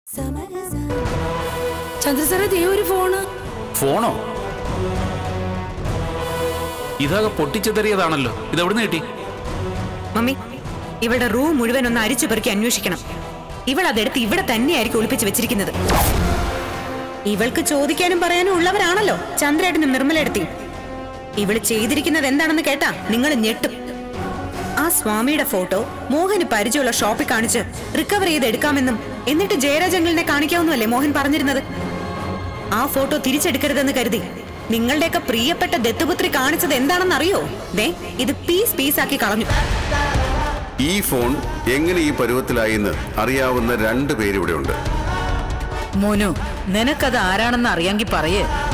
ചന്ദ്രസാറെ ദേ ഒരു ഫോണ് ഫോണോ ഇതാകെ പൊട്ടിച്ചെതറിയതാണല്ലോ ഇത് എവിടുന്ന് കിട്ടി മമ്മി ഇവളുടെ റൂം മുഴുവൻ ഒന്ന് അരിച്ചു പെറുക്കി അന്വേഷിക്കണം ഇവൾ അതെടുത്ത് ഇവിടെ തന്നെയായിരിക്കും ഒളിപ്പിച്ച് വെച്ചിരിക്കുന്നത് ഇവൾക്ക് ചോദിക്കാനും പറയാനും ഉള്ളവരാണല്ലോ ചന്ദ്രേട്ടനും നിർമ്മലെടുത്തി ഇവള് ചെയ്തിരിക്കുന്നത് എന്താണെന്ന് കേട്ടാ നിങ്ങൾ ഞെട്ടും ആ സ്വാമിയുടെ ഫോട്ടോ മോഹന് പരിചയമുള്ള ഷോപ്പിൽ കാണിച്ച് റിക്കവർ ചെയ്ത് എടുക്കാമെന്നും എന്നിട്ട് ജയരാജങ്കിളിനെ കാണിക്കാവുന്നല്ലേ മോഹൻ പറഞ്ഞിരുന്നത് ആ ഫോട്ടോ തിരിച്ചെടുക്കരുതെന്ന് കരുതി നിങ്ങളുടെയൊക്കെ പ്രിയപ്പെട്ട ദത്തുപുത്രി കാണിച്ചത് എന്താണെന്ന് അറിയോ ദേ ഇത് പീസ് പീസാക്കി കളഞ്ഞു ഈ ഫോൺ എങ്ങനെ ഈ പരുവത്തിലായി എന്ന് അറിയാവുന്ന രണ്ടു പേരിവിടെ ഉണ്ട് മോനു നിനക്കത് ആരാണെന്ന് അറിയാങ്കി പറയേ